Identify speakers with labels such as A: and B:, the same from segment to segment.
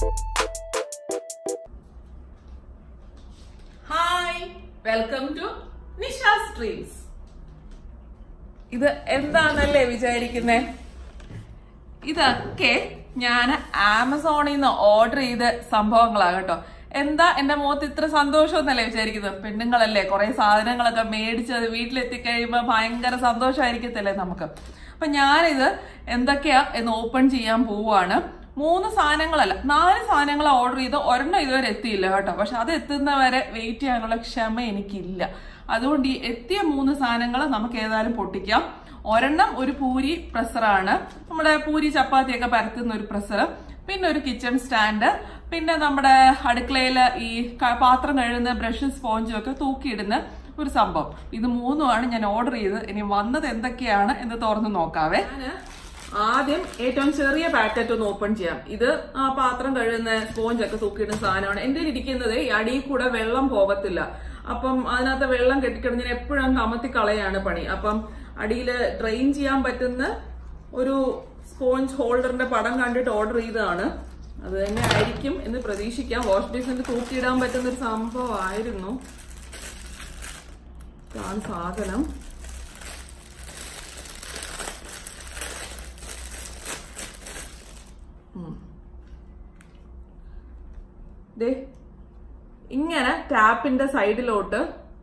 A: Hi welcome to Nisha streams ഇത് എന്താണെന്നല്ലേ വിചാരിക്കുന്നേ ഇതൊക്കെ ഞാൻ ആമസോണിൽ നിന്ന് ഓർഡർ ചെയ്ത സംഭവങ്ങളാണ് കേട്ടോ എന്താ എന്റെ മുഖത്ത് ഇത്ര സന്തോഷം എന്നല്ലേ വിചാരിക്കുന്നത് പെണ്ണുങ്ങളല്ലേ കുറെ സാധനങ്ങളൊക്കെ മേടിച്ച് അത് വീട്ടിലെത്തിക്കഴിയുമ്പോൾ ഭയങ്കര സന്തോഷമായിരിക്കത്തില്ലേ നമുക്ക് അപ്പൊ ഞാനിത് എന്തൊക്കെയാ എന്ന് ഓപ്പൺ ചെയ്യാൻ പോവാണ് മൂന്ന് സാധനങ്ങളല്ല നാല് സാധനങ്ങൾ ഓർഡർ ചെയ്ത് ഒരെണ്ണം ഇതുവരെ എത്തിയില്ല കേട്ടോ പക്ഷെ അത് എത്തുന്നവരെ വെയിറ്റ് ചെയ്യാനുള്ള ക്ഷമ എനിക്കില്ല അതുകൊണ്ട് ഈ എത്തിയ മൂന്ന് സാധനങ്ങൾ നമുക്ക് ഏതായാലും പൊട്ടിക്കാം ഒരെണ്ണം ഒരു പൂരി പ്രസറാണ് നമ്മുടെ പൂരി ചപ്പാത്തിയൊക്കെ പരത്തുന്ന ഒരു പ്രസർ പിന്നെ ഒരു കിച്ചൺ സ്റ്റാൻഡ് പിന്നെ നമ്മുടെ അടുക്കളയിൽ ഈ ക- പാത്രം കഴുകുന്ന ബ്രഷും സ്പോഞ്ചും ഒക്കെ തൂക്കിയിടുന്ന ഒരു സംഭവം ഇത് മൂന്നുമാണ് ഞാൻ ഓർഡർ ചെയ്ത് ഇനി വന്നത് എന്തൊക്കെയാണ് എന്ന് തുറന്ന് നോക്കാവേ ഞാന് ആദ്യം ഏറ്റവും ചെറിയ പാക്കറ്റ് ഒന്ന് ഓപ്പൺ ചെയ്യാം ഇത് ആ പാത്രം കഴുകുന്ന സ്പോഞ്ച് ഒക്കെ തൂക്കിയിടുന്ന സാധനമാണ് എന്റെ ഇരിക്കുന്നത് ഈ അടിയിൽ കൂടെ വെള്ളം പോകത്തില്ല അപ്പം അതിനകത്ത് വെള്ളം കെട്ടിക്കിടന്ന് ഞാൻ എപ്പോഴും കമത്തി കളയാണ് പണി അപ്പം അടിയിൽ ഡ്രെയിൻ ചെയ്യാൻ പറ്റുന്ന ഒരു സ്പോഞ്ച് ഹോൾഡറിന്റെ പടം കണ്ടിട്ട് ഓർഡർ ചെയ്തതാണ് അത് തന്നെ ആയിരിക്കും എന്ന് പ്രതീക്ഷിക്കാം വാഷ് ബേസിന്റെ തൂക്കിയിടാൻ പറ്റുന്ന ഒരു സംഭവമായിരുന്നു ഇതാണ് സാധനം ദേ ഇങ്ങനെ ടാപ്പിന്റെ സൈഡിലോട്ട്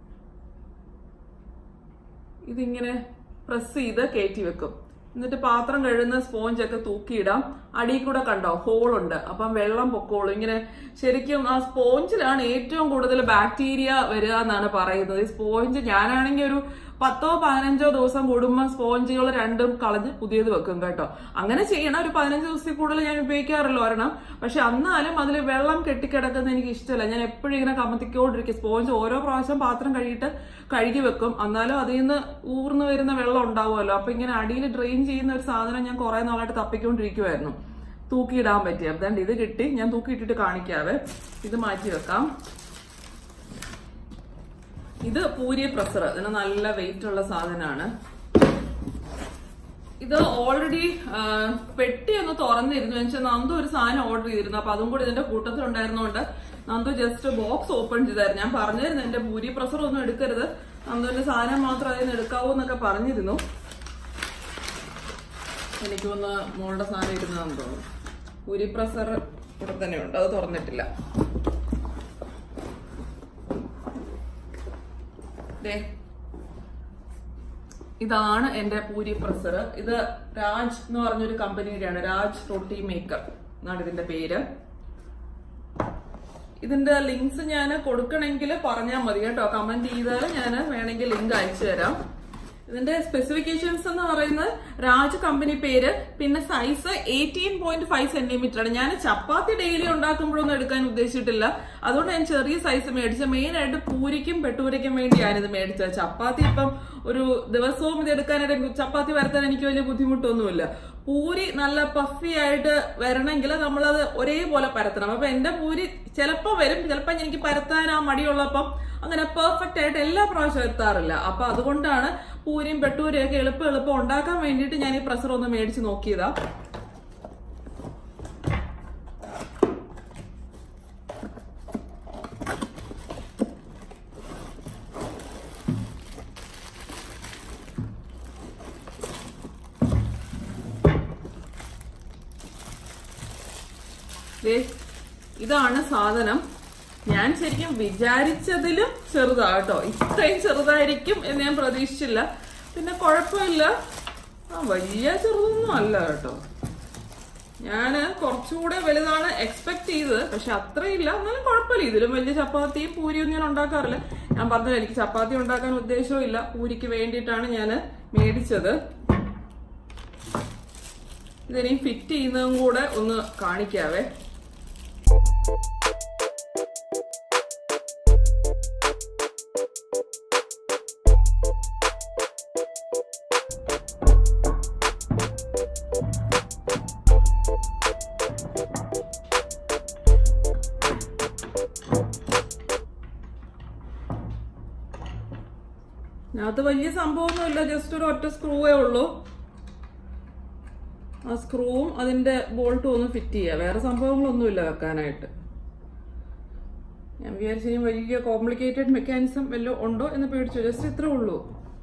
A: ഇതിങ്ങനെ പ്രസ് ചെയ്ത് കയറ്റി വെക്കും എന്നിട്ട് പാത്രം കഴുകുന്ന സ്പോഞ്ച് ഒക്കെ തൂക്കിയിടാം അടിയിൽ കൂടെ കണ്ടോ ഹോൾ ഉണ്ട് അപ്പം വെള്ളം പൊക്കോളും ഇങ്ങനെ ശരിക്കും ആ സ്പോഞ്ചിലാണ് ഏറ്റവും കൂടുതൽ ബാക്ടീരിയ വരിക എന്നാണ് പറയുന്നത് ഈ സ്പോഞ്ച് ഞാനാണെങ്കിൽ ഒരു പത്തോ പതിനഞ്ചോ ദിവസം കൂടുമ്പോൾ സ്പോഞ്ചുകൾ രണ്ടും കളഞ്ഞ് പുതിയത് വെക്കും കേട്ടോ അങ്ങനെ ചെയ്യണം ഒരു പതിനഞ്ച് ദിവസത്തിൽ കൂടുതൽ ഞാൻ ഉപയോഗിക്കാറില്ല ഒരെണ്ണം പക്ഷെ എന്നാലും അതിൽ വെള്ളം കെട്ടിക്കിടക്കുന്ന എനിക്ക് ഇഷ്ടമല്ല ഞാൻ എപ്പോഴും ഇങ്ങനെ കമത്തിക്കോണ്ടിരിക്കും സ്പോഞ്ച് ഓരോ പ്രാവശ്യം പാത്രം കഴുകിയിട്ട് കഴുകി വെക്കും എന്നാലും അതിൽ നിന്ന് ഊർന്നു വരുന്ന വെള്ളം ഉണ്ടാവുമല്ലോ അപ്പൊ ഇങ്ങനെ അടിയിൽ ഡ്രെയിൻ ചെയ്യുന്ന ഒരു സാധനം ഞാൻ കുറെ നാളായിട്ട് തപ്പിക്കൊണ്ടിരിക്കുമായിരുന്നു തൂക്കിയിടാൻ പറ്റി അതുകൊണ്ട് ഇത് കിട്ടി ഞാൻ തൂക്കിയിട്ടിട്ട് കാണിക്കാവേ ഇത് മാറ്റി വെക്കാം ഇത് പൂരി പ്രസർ ഇതിന് നല്ല വെയിറ്റ് ഉള്ള സാധനമാണ് ഇത് ഓൾറെഡി പെട്ടി ഒന്ന് തുറന്നിരുന്നു വെച്ചാൽ നന്ദു ഒരു സാധനം ഓർഡർ ചെയ്തിരുന്നു അപ്പൊ അതും കൂടി ഇതിന്റെ കൂട്ടത്തിൽ ഉണ്ടായിരുന്നോണ്ട് നന്ദു ജസ്റ്റ് ബോക്സ് ഓപ്പൺ ചെയ്തായിരുന്നു ഞാൻ പറഞ്ഞിരുന്നു എന്റെ പൂരി പ്രസർ ഒന്നും എടുക്കരുത് നന്ദുവിന്റെ സാധനം മാത്രം അതിൽ നിന്ന് എടുക്കാവൂ എന്നൊക്കെ പറഞ്ഞിരുന്നു എനിക്കൊന്ന് മോളുടെ സാധനം ഇരുന്നതെന്ന് തോന്നുന്നു പൂരി പ്രസർ ഇവിടെ തന്നെ ഉണ്ട് അത് തുറന്നിട്ടില്ല ദേ ഇതാണ് എന്റെ പൂരി പ്രസർ ഇത് രാജ് എന്ന് പറഞ്ഞൊരു കമ്പനിയുടെയാണ് രാജ് റൊട്ടി മേക്കർ എന്നാണ് ഇതിന്റെ പേര് ഇതിന്റെ ലിങ്ക്സ് ഞാൻ കൊടുക്കണമെങ്കിൽ പറഞ്ഞാൽ മതി കേട്ടോ കമന്റ് ചെയ്താൽ ഞാൻ വേണമെങ്കിൽ ലിങ്ക് അയച്ചു തരാം ഇതിന്റെ സ്പെസിഫിക്കേഷൻസ് എന്ന് പറയുന്നത് രാജ് കമ്പനി പേര് പിന്നെ size eighteen point five centimetre ആണ് ഞാൻ ചപ്പാത്തി ഡെയിലി ഉണ്ടാക്കുമ്പോഴൊന്നും എടുക്കാൻ ഉദ്ദേശിച്ചിട്ടില്ല അതുകൊണ്ട് ഞാൻ ചെറിയ സൈസ് മേടിച്ച മെയിൻ ആയിട്ട് പൂരിക്കും പെട്ടൂരയ്ക്കും വേണ്ടിയാണ് ഇത് മേടിച്ചത് ചപ്പാത്തി ഇപ്പം ഒരു ദിവസവും ഇത് എടുക്കാനായിട്ട് ചപ്പാത്തി വരത്താൻ എനിക്ക് വലിയ ബുദ്ധിമുട്ടൊന്നുമില്ല പൂരി നല്ല പഫി ആയിട്ട് വരണമെങ്കിൽ നമ്മളത് ഒരേപോലെ പരത്തണം അപ്പൊ എന്റെ പൂരി ചിലപ്പോ വരും ചിലപ്പോ എനിക്ക് പരത്താൻ ആ മടിയുള്ളപ്പം അങ്ങനെ പെർഫെക്റ്റ് ആയിട്ട് എല്ലാ പ്രാവശ്യവും എത്താറില്ല അപ്പൊ അതുകൊണ്ടാണ് പൂരിയും പെട്ടൂരിയും ഒക്കെ എളുപ്പം എളുപ്പം ഉണ്ടാക്കാൻ വേണ്ടിയിട്ട് ഞാൻ ഈ പ്രഷർ ഒന്ന് മേടിച്ച് നോക്കിയതാ ദേ, ഇതാണ് സാധനം ഞാൻ ശരിക്കും വിചാരിച്ചതിലും ചെറുതാ കേട്ടോ ഇത്രയും ചെറുതായിരിക്കും എന്ന് ഞാൻ പ്രതീക്ഷിച്ചില്ല പിന്നെ കുഴപ്പമില്ല ആ വലിയ ചെറുതൊന്നും അല്ല കേട്ടോ ഞാൻ കുറച്ചുകൂടെ വലുതാണ് എക്സ്പെക്ട് ചെയ്തത് പക്ഷെ അത്രയില്ല എന്നാലും കുഴപ്പമില്ല ഇതിലും വലിയ ചപ്പാത്തിയും പൂരിയും ഞാൻ ഉണ്ടാക്കാറില്ല ഞാൻ പറഞ്ഞത് എനിക്ക് ചപ്പാത്തി ഉണ്ടാക്കാൻ ഉദ്ദേശമില്ല പൂരിക്ക് വേണ്ടിയിട്ടാണ് ഞാൻ മേടിച്ചത് ഇതിനി ഫിറ്റ് ചെയ്യുന്നതും കൂടെ ഒന്ന് കാണിക്കാവേ അതിനകത്ത് വലിയ സംഭവമൊന്നുമില്ല ജസ്റ്റ് ഒരു ഒറ്റ സ്ക്രൂവേ ഉള്ളൂ ആ സ്ക്രൂവും അതിന്റെ ബോൾട്ടും ഒന്ന് ഫിറ്റ് ചെയ്യുക വേറെ സംഭവങ്ങളൊന്നുമില്ല വെക്കാനായിട്ട് ഞാൻ വിചാരിച്ചു ഇനി വലിയ കോംപ്ലിക്കേറ്റഡ് മെക്കാനിസം വല്ലതും ഉണ്ടോ എന്ന് പേടിച്ചു ജസ്റ്റ് ഇത്രേ ഉള്ളൂ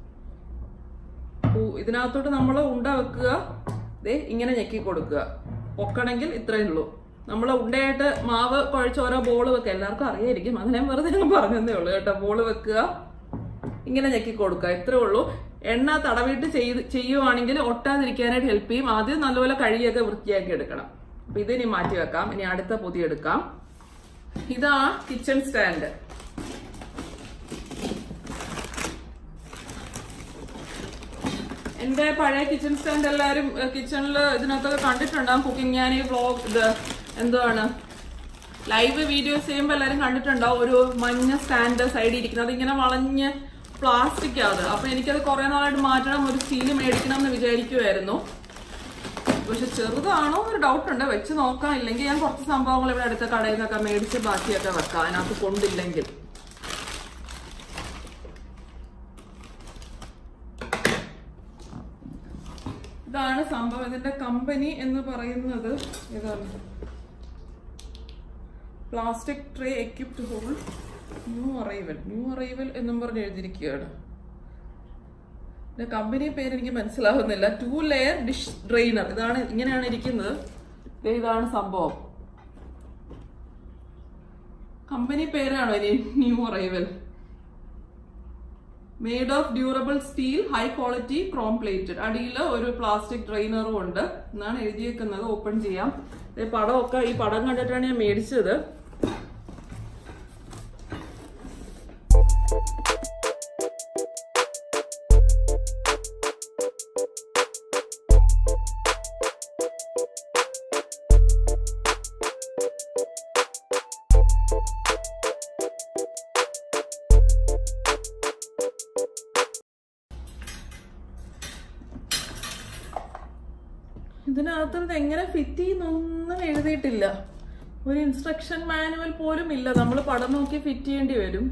A: ഊ, ഇതിനകത്തോട്ട് നമ്മൾ ഉണ്ട വെക്കുക ദേ ഇങ്ങനെ ഞെക്കി കൊടുക്കുക പൊക്കണമെങ്കിൽ ഇത്രയേ ഉള്ളൂ നമ്മൾ ഉണ്ടയായിട്ട് മാവ് കുഴച്ച് ഓരോ ബോള് വെക്കുക എല്ലാവർക്കും അറിയായിരിക്കും അത് ഞാൻ വെറുതെ അങ്ങ് പറഞ്ഞതേ ഉള്ളൂ കേട്ടോ ബോള് വെക്കുക ഇങ്ങനെ ഞെക്കി കൊടുക്കുക ഇത്രേ ഉള്ളൂ എണ്ണ തടവിട്ട് ചെയ്ത് ചെയ്യുവാണെങ്കിൽ ഒട്ടാതിരിക്കാനായിട്ട് ഹെൽപ്പ് ചെയ്യും ആദ്യം നല്ലപോലെ കഴുകിയൊക്കെ വൃത്തിയാക്കി എടുക്കണം അപ്പൊ ഇതിനി മാറ്റി വെക്കാം ഇനി അടുത്ത പൊതി എടുക്കാം ഇതാ കിച്ചൺ സ്റ്റാൻഡ് എന്റെ പഴയ കിച്ചൺ സ്റ്റാൻഡ് എല്ലാരും കിച്ചണിൽ ഇതിനകത്തൊക്കെ കണ്ടിട്ടുണ്ടാവും കുക്കിംഗ് ഞാൻ ഈ വ്ളോഗ് ഇത് എന്തുവാണ് ലൈവ് വീഡിയോസ് ചെയ്യുമ്പോൾ എല്ലാരും കണ്ടിട്ടുണ്ടാവും ഒരു മഞ്ഞ സ്റ്റാൻഡ് സൈഡിൽ ഇരിക്കുന്നത് അതിങ്ങനെ വളഞ്ഞ് പ്ലാസ്റ്റിക് അത് അപ്പൊ എനിക്കത് കുറെ നാളായിട്ട് മാറ്റണം ഒരു സ്റ്റീല് മേടിക്കണം എന്ന് വിചാരിക്കുമായിരുന്നു പക്ഷെ ചെറുതാണോ ഒരു ഡൗട്ട് ഉണ്ട് വെച്ച് നോക്കാം ഇല്ലെങ്കിൽ ഞാൻ കുറച്ച് സംഭവങ്ങൾ ഇവിടെ അടുത്ത കടയിൽ നിന്നൊക്കെ മേടിച്ച് ബാക്കിയൊക്കെ വെക്കാം അതിനകത്ത് കൊണ്ടില്ലെങ്കിൽ ഇതാണ് സംഭവം ഇതിന്റെ കമ്പനി എന്ന് പറയുന്നത് ഏതാണ് plastic tray equipped hole new arrival new arrival എന്നും പറഞ്ഞ് എഴുതിയിരിക്കുകയാണ് ഇതിന്റെ കമ്പനി പേര് എനിക്ക് മനസ്സിലാവുന്നില്ല ടു ലെയർ ഡിഷ് ഡ്രെയിനർ ഇതാണ് ഇങ്ങനെയാണ് ഇരിക്കുന്നത് ദേ ഇതാണ് സംഭവം കമ്പനി പേരാണോ ഇനി new arrival made of durable steel high quality chrome plated അടിയിൽ ഒരു പ്ലാസ്റ്റിക് ഡ്രെയിനറും ഉണ്ട് എന്നാണ് എഴുതിയേക്കുന്നത് ഓപ്പൺ ചെയ്യാം ദേ പടമൊക്കെ ഈ പടം കണ്ടിട്ടാണ് ഞാൻ മേടിച്ചത് ഇതിനകത്ത് ഇത് എങ്ങനെ ഫിറ്റ് ചെയ്യുന്നൊന്നും എഴുതിയിട്ടില്ല ഒരു ഇൻസ്ട്രക്ഷൻ മാനുവൽ പോലും ഇല്ല നമ്മൾ പടം നോക്കി ഫിറ്റ് ചെയ്യേണ്ടി വരും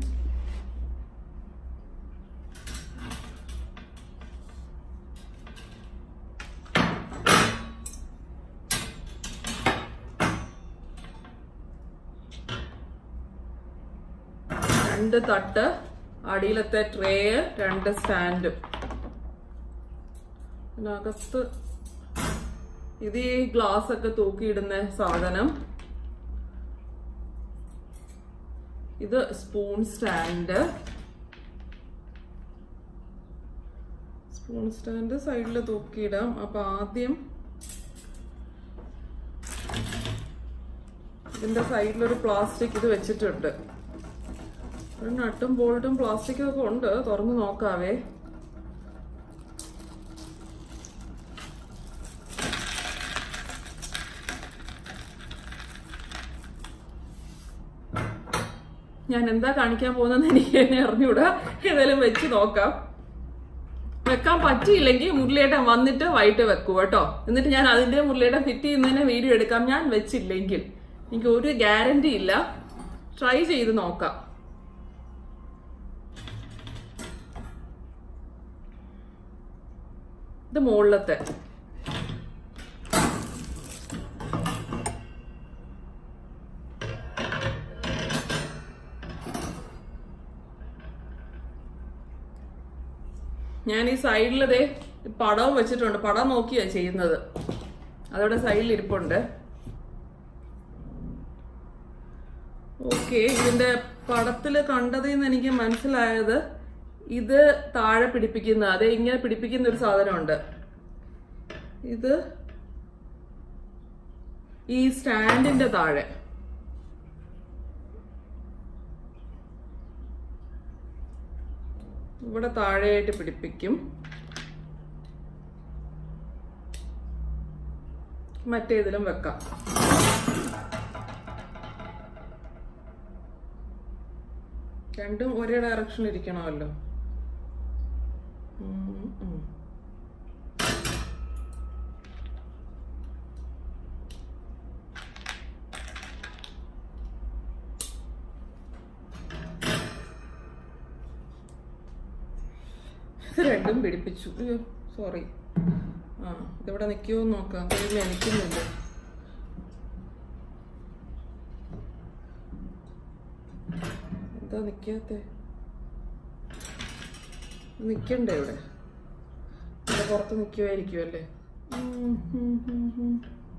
A: രണ്ട് തട്ട് അടിയിലത്തെ ട്രേ രണ്ട് സ്റ്റാൻഡും ഇതിനകത്ത് ഇത് ഈ ഗ്ലാസ് ഒക്കെ തൂക്കിയിടുന്ന സാധനം ഇത് സ്പൂൺ സ്റ്റാൻഡ് സ്പൂൺ സ്റ്റാൻഡ് സൈഡിൽ തൂക്കിയിടാം അപ്പൊ ആദ്യം ഇതിന്റെ സൈഡിലൊരു പ്ലാസ്റ്റിക് ഇത് വെച്ചിട്ടുണ്ട് ഒരു നട്ടും ബോൾട്ടും പ്ലാസ്റ്റിക്കും ഒക്കെ ഉണ്ട് തുറന്ന് നോക്കാവേ ഞാൻ എന്താ കാണിക്കാൻ പോകുന്നതെന്ന് എനിക്ക് തന്നെ അറിഞ്ഞൂടാ ഏതായാലും വെച്ച് നോക്കാം വെക്കാൻ പറ്റിയില്ലെങ്കിൽ മുരളിയേട്ടൻ വന്നിട്ട് വൈകിട്ട് വെക്കൂ കേട്ടോ എന്നിട്ട് ഞാൻ അതിന്റെ മുരളിയേട്ടൻ ഫിറ്റ് ചെയ്യുന്നതിന് വീഡിയോ എടുക്കാം ഞാൻ വെച്ചില്ലെങ്കിൽ എനിക്ക് ഒരു ഗ്യാരണ്ടി ഇല്ല ട്രൈ ചെയ്ത് നോക്കാം ഇത് മുകളിലത്തെ ഞാൻ ഈ സൈഡിലതേ പടവും വെച്ചിട്ടുണ്ട് പടം നോക്കിയാ ചെയ്യുന്നത് അതവിടെ സൈഡിൽ ഇരിപ്പുണ്ട് ഓക്കെ ഇതിന്റെ പടത്തില് കണ്ടതിൽ നിന്ന് എനിക്ക് മനസ്സിലായത് ഇത് താഴെ പിടിപ്പിക്കുന്ന അതെ ഇങ്ങനെ പിടിപ്പിക്കുന്ന ഒരു സാധനമുണ്ട് ഇത് ഈ സ്റ്റാൻഡിന്റെ താഴെ ഇവിടെ താഴെയായിട്ട് പിടിപ്പിക്കും മറ്റേതിലും വെക്കാം രണ്ടും ഒരേ ഡയറക്ഷനിൽ ഇരിക്കണമല്ലോ ഉം, ഉം. ഇത് രണ്ടും പിടിപ്പിച്ചു അയ്യോ സോറി ആ ഇതിവിടെ നിൽക്കുമോ എന്ന് നോക്കാം ദൈവമേ നിൽക്കുന്നില്ല എന്താ നിൽക്കാത്തെ നിൽക്കണ്ടേ ഇവിടെ ഇവിടെ പുറത്ത് നിൽക്കുമായിരിക്കും അല്ലേ ഉം, ഉം, ഉം, ഉം.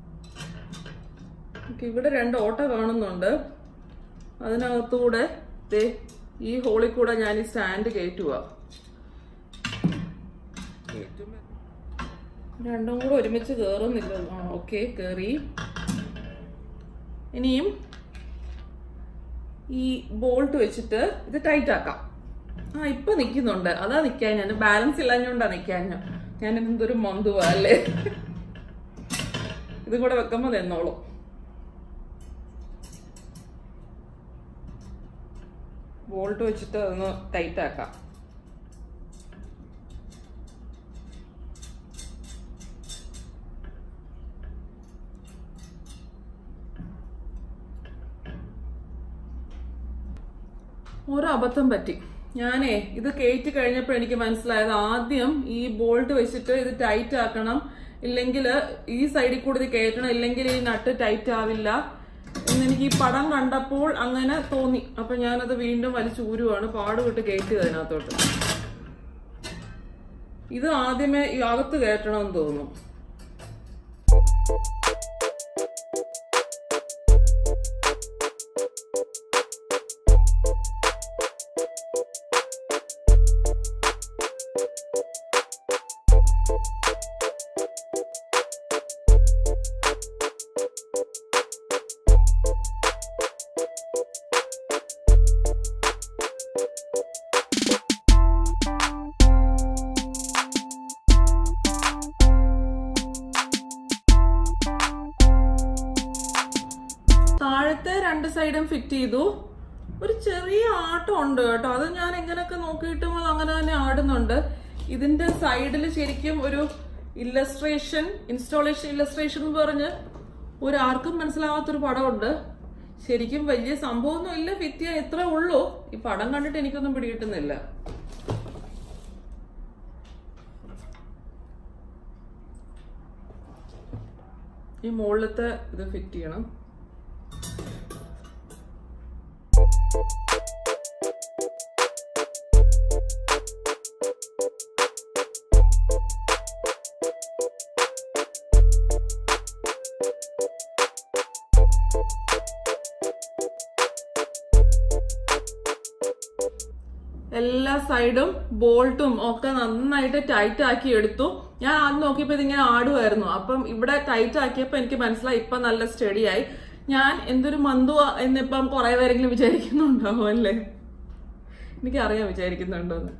A: ഓക്കേ, ഇവിടെ രണ്ട് ഓട്ട കാണുന്നുണ്ട് അതിനകത്തൂടെ ദേ ഈ ഹോളിൽ കൂടെ ഞാൻ ഈ സ്റ്റാൻഡ് കയറ്റുക രണ്ടും കൂടെ ഒരുമിച്ച് കയറുന്നില്ല ആ ഓക്കെ കയറി ഇനിയും ഈ ബോൾട്ട് വെച്ചിട്ട് ഇത് ടൈറ്റ് ആക്കാം ആ ഇപ്പൊ നിക്കുന്നുണ്ട് അതാ നിക്കാൻ ഞാൻ ബാലൻസ് ഇല്ലാഞ്ഞോണ്ടാ നിക്കാൻ ഞാൻ എന്തൊരു മന്തുവാ അല്ലേ ഇത് കൂടെ വെക്കുമ്പോ നിന്നോളും ബോൾട്ട് വെച്ചിട്ട് അതൊന്ന് ടൈറ്റ് ആക്കാം ഒരു അബദ്ധം പറ്റി ഞാനേ ഇത് കയറ്റി കഴിഞ്ഞപ്പോൾ എനിക്ക് മനസ്സിലായത് ആദ്യം ഈ ബോൾട്ട് വെച്ചിട്ട് ഇത് ടൈറ്റ് ആക്കണം ഇല്ലെങ്കിൽ ഈ സൈഡിൽ കൂടി ഇത് കയറ്റണം ഇല്ലെങ്കിൽ ഈ നട്ട് ടൈറ്റ് ആവില്ല എന്നെനിക്ക് ഈ പടം കണ്ടപ്പോൾ അങ്ങനെ തോന്നി അപ്പൊ ഞാനത് വീണ്ടും വലിച്ചൂരുവാണ് പാടുവിട്ട് കയറ്റിയത് അതിനകത്തോട്ട് ഇത് ആദ്യമേ ഈ അകത്ത് കയറ്റണമെന്ന് തോന്നുന്നു താഴത്തെ രണ്ട് സൈഡും ഫിറ്റ് ചെയ്തു ഒരു ചെറിയ ആട്ടം ഉണ്ട് കേട്ടോ അത് ഞാൻ എങ്ങനെയൊക്കെ നോക്കിയിട്ടും അത് അങ്ങനെ തന്നെ ആടുന്നുണ്ട് ഇതിന്റെ സൈഡിൽ ശരിക്കും ഒരു ഇല്ലസ്ട്രേഷൻ ഇൻസ്റ്റാളേഷൻ ഇല്ലസ്ട്രേഷൻ എന്ന് പറഞ്ഞ് ഒരു ആർക്കും മനസ്സിലാവാത്തൊരു പടമുണ്ട് ശരിക്കും വലിയ സംഭവമൊന്നും ഇല്ല ഫിറ്റ് ചെയ്യാൻ ഇത്രേ ഉള്ളൂ ഈ പടം കണ്ടിട്ട് എനിക്കൊന്നും പിടികിട്ടുന്നില്ല ഈ മുകളിലത്തെ ഇത് ഫിറ്റ് ചെയ്യണം എല്ലാ സൈഡും ബോൾട്ടും ഒക്കെ നന്നായിട്ട് ടൈറ്റ് ആക്കി എടുത്തു ഞാൻ ആദ്യം നോക്കിയപ്പോ ഇതിങ്ങനെ ആടുമായിരുന്നു അപ്പം ഇവിടെ ടൈറ്റ് ആക്കിയപ്പോ എനിക്ക് മനസ്സിലായി ഇപ്പൊ നല്ല സ്റ്റഡി ആയി ഞാൻ എന്തൊരു മന്തുവ എന്നിപ്പം കുറെ പേരെങ്കിലും വിചാരിക്കുന്നുണ്ടാവും അല്ലേ എനിക്കറിയാം വിചാരിക്കുന്നുണ്ടോന്ന്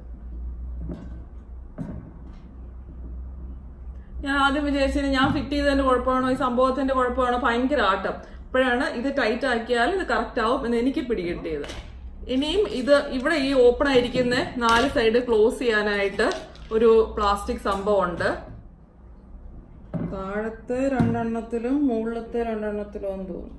A: ഞാൻ ആദ്യം വിചാരിച്ചത് ഞാൻ ഫിറ്റ് ചെയ്തതിന്റെ കുഴപ്പമാണോ ഈ സംഭവത്തിന്റെ കുഴപ്പമാണോ ഭയങ്കര ആട്ടം അപ്പോഴാണ് ഇത് ടൈറ്റ് ആക്കിയാൽ ഇത് കറക്റ്റ് ആവും എന്ന് എനിക്ക് പിടികിട്ടിയത് ഇനിയും ഇത് ഇവിടെ ഈ ഓപ്പൺ ആയിരിക്കുന്ന നാല് സൈഡ് ക്ലോസ് ചെയ്യാനായിട്ട് ഒരു പ്ലാസ്റ്റിക് സംഭവം ഉണ്ട് താഴത്തെ രണ്ടെണ്ണത്തിലും മുകളിലത്തെ രണ്ടെണ്ണത്തിലും എന്ന് തോന്നുന്നു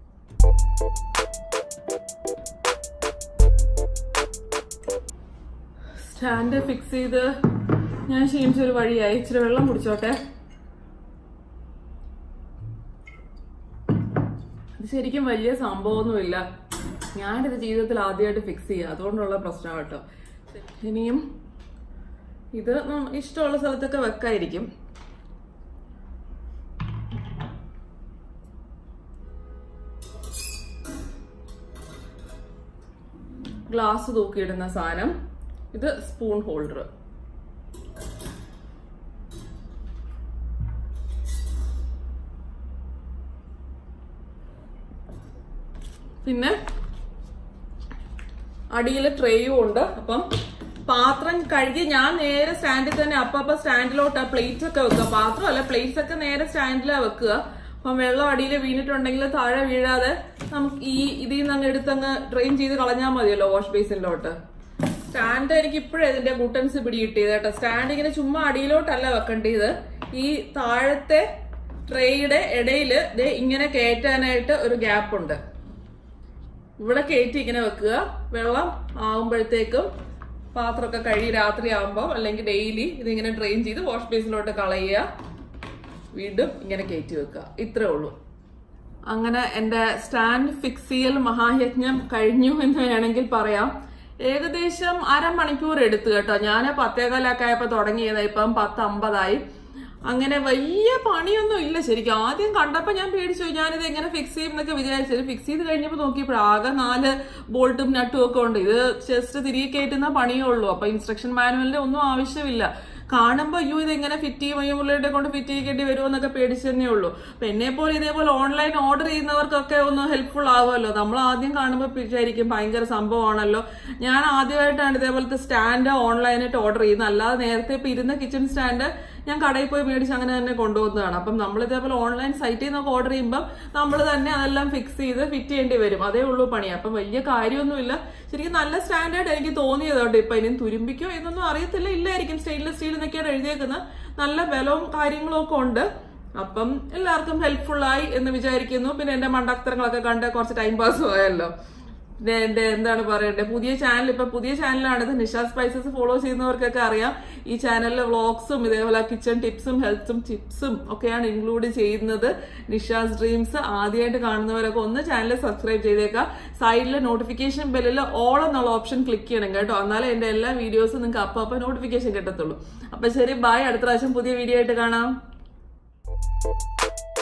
A: സ്റ്റാൻഡ് ഫിക്സ് ചെയ്ത് ഞാൻ ക്ഷീണിച്ചൊരു വഴിയായി ഇച്ചിരി വെള്ളം കുടിച്ചോട്ടെ ഇത് ശരിക്കും വലിയ സംഭവമൊന്നുമില്ല ഞാനിത് ജീവിതത്തിൽ ആദ്യമായിട്ട് ഫിക്സ് ചെയ്യുക അതുകൊണ്ടുള്ള പ്രശ്നം കേട്ടോ ഇനിയും ഇത് നം- ഇഷ്ടമുള്ള സ്ഥലത്തൊക്കെ വെക്കായിരിക്കും ഗ്ലാസ് തൂക്കിയിടുന്ന സാധനം ഇത് സ്പൂൺ ഹോൾഡർ പിന്നെ അടിയിൽ ട്രേയും ഉണ്ട് അപ്പം പാത്രം കഴുകി ഞാൻ നേരെ സ്റ്റാൻഡിൽ തന്നെ അപ്പപ്പ സ്റ്റാൻഡിലോട്ട് പ്ലേറ്റ്സ് ഒക്കെ വെക്കുക പാത്രമല്ല പ്ലേറ്റ്സ് ഒക്കെ നേരെ സ്റ്റാൻഡിലാ വെക്കുക അപ്പം വെള്ളം അടിയിൽ വീണിട്ടുണ്ടെങ്കിൽ താഴെ വീഴാതെ നമുക്ക് ഈ ഇതിൽ നിന്ന് അങ്ങ് എടുത്തങ്ങ് ഡ്രെയിൻ ചെയ്ത് കളഞ്ഞാൽ മതിയല്ലോ വാഷ് ബേസിനിലോട്ട് സ്റ്റാൻഡ് എനിക്ക് ഇപ്പോഴും ഇതിന്റെ ബുട്ടൻസ് പിടികിട്ടിയത് കേട്ടോ സ്റ്റാൻഡ് ഇങ്ങനെ ചുമ്മാ അടിയിലോട്ടല്ല വെക്കേണ്ടത് ഈ താഴത്തെ ട്രേയുടെ ഇടയില് ദേ ഇങ്ങനെ കയറ്റാനായിട്ട് ഒരു ഗ്യാപ്പ് ഉണ്ട് ഇവിടെ കയറ്റി ഇങ്ങനെ വെക്കുക വെള്ളം ആവുമ്പോഴത്തേക്കും പാത്രമൊക്കെ കഴുകി രാത്രി ആകുമ്പോൾ അല്ലെങ്കിൽ ഡെയിലി ഇതിങ്ങനെ ഡ്രെയിൻ ചെയ്ത് വാഷ് ബേസിലോട്ട് കളയുക വീണ്ടും ഇങ്ങനെ കയറ്റി വെക്കുക ഇത്രേ ഉള്ളൂ അങ്ങനെ എന്റെ സ്റ്റാൻഡ് ഫിക്സ് ചെയ്യൽ മഹായജ്ഞം കഴിഞ്ഞു എന്ന് വേണമെങ്കിൽ പറയാം ഏകദേശം അരമണിക്കൂർ എടുത്തു കേട്ടോ ഞാൻ പത്തേകാലൊക്കെ ആയപ്പോ തുടങ്ങിയത് ഇപ്പം പത്ത് അമ്പതായി അങ്ങനെ വലിയ പണിയൊന്നും ഇല്ല ശരിക്കും ആദ്യം കണ്ടപ്പോ ഞാൻ പേടിച്ചു ഞാനിത് എങ്ങനെ ഫിക്സ് ചെയ്യും എന്നൊക്കെ വിചാരിച്ചത് ഫിക്സ് ചെയ്ത് കഴിഞ്ഞപ്പോൾ നോക്കിയപ്പോൾ ആകെ നാല് ബോൾട്ടും നട്ടും ഒക്കെ ഉണ്ട് ഇത് ജസ്റ്റ് തിരികെ കയറ്റുന്ന പണിയേ ഉള്ളൂ അപ്പൊ ഇൻസ്ട്രക്ഷൻ മാനുവലിന്റെ ഒന്നും ആവശ്യമില്ല കാണുമ്പോൾ അയ്യോ ഇത് എങ്ങനെ ഫിറ്റ് ചെയ്യും അയ്യോ പുള്ളിയുടെ കൊണ്ട് ഫിറ്റ് ചെയ്യിക്കേണ്ടി വരുമോ എന്നൊക്കെ പേടിച്ചു തന്നെ ഉള്ളൂ അപ്പൊ എന്നെ പോലെ ഇതേപോലെ ഓൺലൈൻ ഓർഡർ ചെയ്യുന്നവർക്കൊക്കെ ഒന്ന് ഹെൽപ്ഫുൾ ആവുമല്ലോ നമ്മൾ ആദ്യം കാണുമ്പോൾ വിചാരിക്കും ഭയങ്കര സംഭവമാണല്ലോ ഞാൻ ആദ്യമായിട്ടാണ് ഇതേപോലത്തെ സ്റ്റാൻഡ് ഓൺലൈനായിട്ട് ഓർഡർ ചെയ്യുന്നത് അല്ലാതെ നേരത്തെ ഇപ്പൊ ഇരുന്ന കിച്ചൺ സ്റ്റാൻഡ് ഞാൻ കടയിൽ പോയി മേടിച്ച് അങ്ങനെ തന്നെ കൊണ്ടുപോകുന്നതാണ് അപ്പം നമ്മൾ ഇതേപോലെ ഓൺലൈൻ സൈറ്റിൽ നിന്നൊക്കെ ഓർഡർ ചെയ്യുമ്പോൾ നമ്മൾ തന്നെ അതെല്ലാം ഫിക്സ് ചെയ്ത് ഫിറ്റ് ചെയ്യേണ്ടി വരും അതേ ഉള്ളൂ പണി അപ്പം വലിയ കാര്യമൊന്നുമില്ല ശരിക്കും നല്ല സ്റ്റാൻഡേർഡ് എനിക്ക് തോന്നിയതുകൊണ്ട് ഇപ്പൊ ഇനി തുരുമ്പിക്കോ എന്നൊന്നും അറിയത്തില്ല ഇല്ലായിരിക്കും സ്റ്റെയിൻലെസ് സ്റ്റീൽ എന്നൊക്കെയാണ് എഴുതിയേക്കുന്നത് നല്ല ബലവും കാര്യങ്ങളും ഒക്കെ ഉണ്ട് അപ്പം എല്ലാവർക്കും ഹെൽപ്ഫുൾ ആയി എന്ന് വിചാരിക്കുന്നു പിന്നെ എന്റെ മണ്ടത്തരങ്ങളൊക്കെ കണ്ട് കുറച്ച് ടൈം പാസ് പോയല്ലോ പിന്നെ എന്റെ എന്താണ് പറയണ്ടേ പുതിയ ചാനൽ ഇപ്പൊ പുതിയ ചാനലാണ് ഇത് നിഷ സ്പൈസസ് ഫോളോ ചെയ്യുന്നവർക്കൊക്കെ അറിയാം ഈ ചാനലിലെ വ്ളോഗ്സും ഇതേപോലെ കിച്ചൺ ടിപ്സും ഹെൽത്തും ടിപ്സും ഒക്കെയാണ് ഇൻക്ലൂഡ് ചെയ്യുന്നത് നിഷാസ് ഡ്രീംസ് ആദ്യമായിട്ട് കാണുന്നവരൊക്കെ ഒന്ന് ചാനൽ സബ്സ്ക്രൈബ് ചെയ്തേക്കാം സൈഡിൽ നോട്ടിഫിക്കേഷൻ ബെല്ലിൽ ഓൾ എന്നുള്ള ഓപ്ഷൻ ക്ലിക്ക് ചെയ്യണം കേട്ടോ എന്നാലേ എന്റെ എല്ലാ വീഡിയോസും നിങ്ങൾക്ക് അപ്പൊ അപ്പൊ നോട്ടിഫിക്കേഷൻ കിട്ടത്തുള്ളൂ അപ്പൊ ശരി ബൈ അടുത്ത പ്രാവശ്യം പുതിയ വീഡിയോ ആയിട്ട് കാണാം